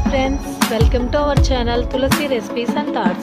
friends welcome to our channel Tulasi recipes and thoughts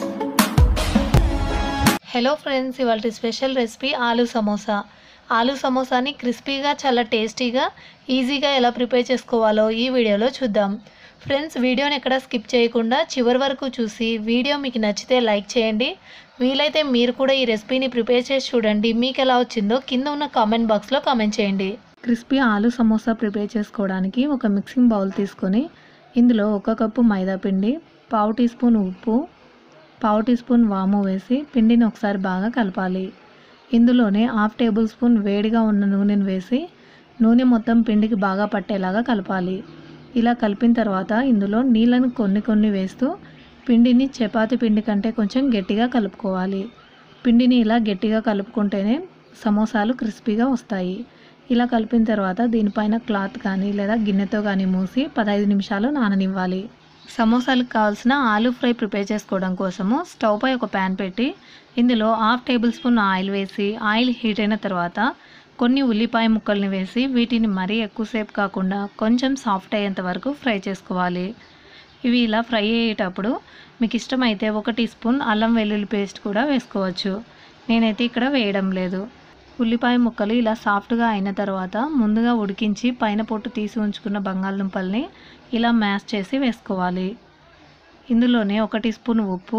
hello friends ఇవాళ special recipe aloo samosa aloo సమోసాని క్రిస్పీగా చాలా టేస్టీగా ఈజీగా ఎలా ప్రిపేర్ చేసుకోవాలో ఈ వీడియోలో చూద్దాం ఫ్రెండ్స్ వీడియోని ఎక్కడ స్కిప్ చేయకుండా చివరి వరకు చూసి వీడియో మీకు నచ్చితే లైక్ చేయండి వీలైతే మీరు కూడా ఈ రెసిపీని ప్రిపేర్ చేసి చూడండి మీకు ఎలా వచ్చిందో కింద ఉన్న కామెంట్ బాక్స్లో కామెంట్ చేయండి క్రిస్పీ ఆలూ సమోసా ప్రిపేర్ చేసుకోవడానికి ఒక మిక్సింగ్ బౌల్ తీసుకొని ఇందులో ఒక కప్పు మైదా పిండి పావు టీ స్పూన్ ఉప్పు పావు టీ స్పూన్ వాము వేసి పిండిని ఒకసారి బాగా కలపాలి ఇందులోనే హాఫ్ టేబుల్ స్పూన్ వేడిగా ఉన్న నూనెను వేసి నూనె మొత్తం పిండికి బాగా పట్టేలాగా కలపాలి ఇలా కలిపిన తర్వాత ఇందులో నీళ్ళను కొన్ని కొన్ని వేస్తూ పిండిని చపాతీ పిండి కంటే కొంచెం గట్టిగా కలుపుకోవాలి పిండిని ఇలా గట్టిగా కలుపుకుంటేనే సమోసాలు క్రిస్పీగా వస్తాయి ఇలా కలిపిన తర్వాత దీనిపైన క్లాత్ కానీ లేదా గిన్నెతో కానీ మూసి పదహైదు నిమిషాలు నాననివ్వాలి సమోసాలకు కావాల్సిన ఆలూ ఫ్రై ప్రిపేర్ చేసుకోవడం కోసము స్టవ్ పై ఒక ప్యాన్ పెట్టి ఇందులో హాఫ్ టేబుల్ స్పూన్ ఆయిల్ వేసి ఆయిల్ హీట్ అయిన తర్వాత కొన్ని ఉల్లిపాయ ముక్కల్ని వేసి వీటిని మరీ ఎక్కువసేపు కాకుండా కొంచెం సాఫ్ట్ అయ్యేంత వరకు ఫ్రై చేసుకోవాలి ఇవి ఇలా ఫ్రై అయ్యేటప్పుడు మీకు ఇష్టమైతే ఒక టీ స్పూన్ అల్లం వెల్లుల్లి పేస్ట్ కూడా వేసుకోవచ్చు నేనైతే ఇక్కడ వేయడం లేదు ఉల్లిపాయ ముక్కలు ఇలా సాఫ్ట్గా అయిన తర్వాత ముందుగా ఉడికించి పైన పొట్టు తీసి ఉంచుకున్న బంగాళదుంపల్ని ఇలా మ్యాష్ చేసి వేసుకోవాలి ఇందులోనే ఒక టీ స్పూన్ ఉప్పు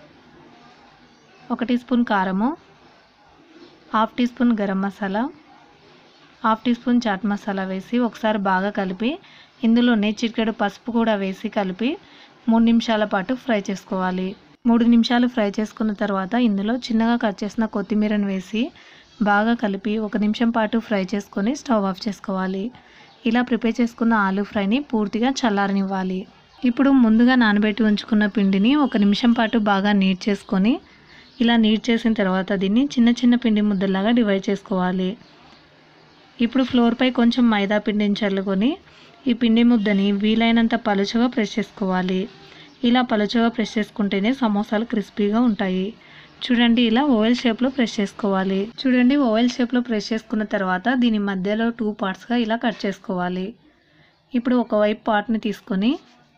ఒక టీ స్పూన్ కారము half teaspoon garam masala half teaspoon chaat masala వేసి ఒకసారి బాగా కలిపి ఇందులోనే చిటికెడు పసుపు కూడా వేసి కలిపి మూడు నిమిషాల పాటు ఫ్రై చేసుకోవాలి మూడు నిమిషాలు ఫ్రై చేసుకున్న తర్వాత ఇందులో చిన్నగా కట్ చేసిన కొత్తిమీరను వేసి బాగా కలిపి ఒక నిమిషం పాటు ఫ్రై చేసుకొని స్టవ్ ఆఫ్ చేసుకోవాలి ఇలా ప్రిపేర్ చేసుకున్న ఆలూ ఫ్రైని పూర్తిగా చల్లారనివ్వాలి ఇప్పుడు ముందుగా నానబెట్టి ఉంచుకున్న పిండిని ఒక నిమిషం పాటు బాగా నీట్ చేసుకొని ఇలా నీట్ చేసిన తర్వాత దీన్ని చిన్న చిన్న పిండి ముద్దలాగా డివైడ్ చేసుకోవాలి ఇప్పుడు ఫ్లోర్పై కొంచెం మైదా పిండిని చల్లుకొని ఈ పిండి ముద్దని వీలైనంత పలుచగా ప్రెస్ చేసుకోవాలి ఇలా పలుచగా ప్రెస్ చేసుకుంటేనే సమోసాలు క్రిస్పీగా ఉంటాయి చూడండి ఇలా ఓవెల్ షేప్లో ప్రెస్ చేసుకోవాలి చూడండి ఓవెల్ షేప్లో ప్రెస్ చేసుకున్న తర్వాత దీని మధ్యలో టూ పార్ట్స్గా ఇలా కట్ చేసుకోవాలి ఇప్పుడు ఒకవైపు పార్ట్ని తీసుకొని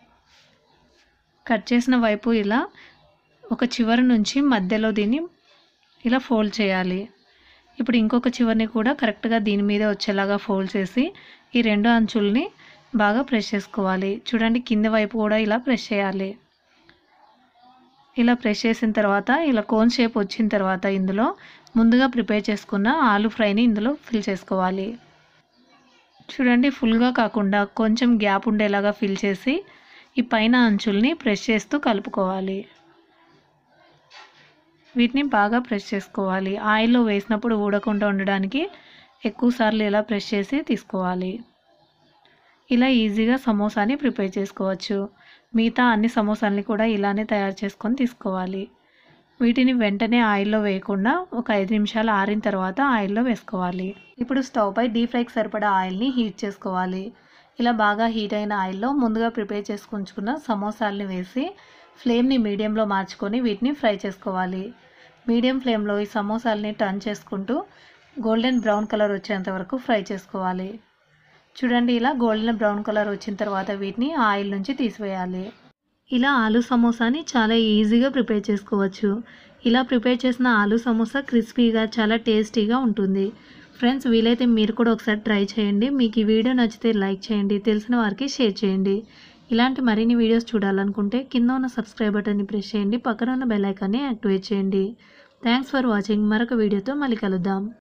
కట్ చేసిన వైపు ఇలా ఒక చివరి నుంచి మధ్యలో దీన్ని ఇలా ఫోల్డ్ చేయాలి ఇప్పుడు ఇంకొక చివరిని కూడా కరెక్ట్గా దీని మీద వచ్చేలాగా ఫోల్డ్ చేసి ఈ రెండు అంచుల్ని బాగా ప్రెస్ చేసుకోవాలి చూడండి కింద వైపు కూడా ఇలా ప్రెస్ చేయాలి ఇలా ప్రెస్ చేసిన తర్వాత ఇలా కోన్ షేప్ వచ్చిన తర్వాత ఇందులో ముందుగా ప్రిపేర్ చేసుకున్న ఆలూ ఫ్రైని ఇందులో ఫిల్ చేసుకోవాలి చూడండి ఫుల్గా కాకుండా కొంచెం గ్యాప్ ఉండేలాగా ఫిల్ చేసి ఈ పైన అంచుల్ని ప్రెస్ చేస్తూ కలుపుకోవాలి వీటిని బాగా ప్రెస్ చేసుకోవాలి ఆయిల్లో వేసినప్పుడు ఊడకుండా ఉండడానికి ఎక్కువ సార్లు ఇలా ప్రెస్ చేసి తీసుకోవాలి ఇలా ఈజీగా సమోసాని ప్రిపేర్ చేసుకోవచ్చు మిగతా అన్ని సమోసాలని కూడా ఇలానే తయారు చేసుకొని తీసుకోవాలి వీటిని వెంటనే ఆయిల్లో వేయకుండా ఒక ఐదు నిమిషాలు ఆరిన తర్వాత ఆయిల్లో వేసుకోవాలి ఇప్పుడు స్టవ్ పై డీప్ ఫ్రైకి సరిపడా ఆయిల్ని హీట్ చేసుకోవాలి ఇలా బాగా హీట్ అయిన ఆయిల్లో ముందుగా ప్రిపేర్ చేసుకుంచుకున్న సమోసాలని వేసి ఫ్లేమ్ని మీడియంలో మార్చుకొని వీటిని ఫ్రై చేసుకోవాలి మీడియం ఫ్లేమ్లో ఈ సమోసాలని టర్న్ చేసుకుంటూ గోల్డెన్ బ్రౌన్ కలర్ వచ్చేంత వరకు ఫ్రై చేసుకోవాలి చూడండి ఇలా గోల్డెన్ బ్రౌన్ కలర్ వచ్చిన తర్వాత వీటిని ఆయిల్ నుంచి తీసివేయాలి ఇలా ఆలూ సమోసాని చాలా ఈజీగా ప్రిపేర్ చేసుకోవచ్చు ఇలా ప్రిపేర్ చేసిన ఆలూ సమోసా క్రిస్పీగా చాలా టేస్టీగా ఉంటుంది ఫ్రెండ్స్ వీలైతే మీరు కూడా ఒకసారి ట్రై చేయండి మీకు ఈ వీడియో నచ్చితే లైక్ చేయండి తెలిసిన వారికి షేర్ చేయండి ఇలాంటి మరిన్ని వీడియోస్ చూడాలనుకుంటే కింద ఉన్న సబ్స్క్రైబ్ బటన్ని ప్రెస్ చేయండి పక్కన ఉన్న బెల్ ఐకాన్ని యాక్టివేట్ చేయండి థ్యాంక్స్ ఫర్ వాచింగ్ మరొక వీడియోతో మళ్ళీ కలుద్దాం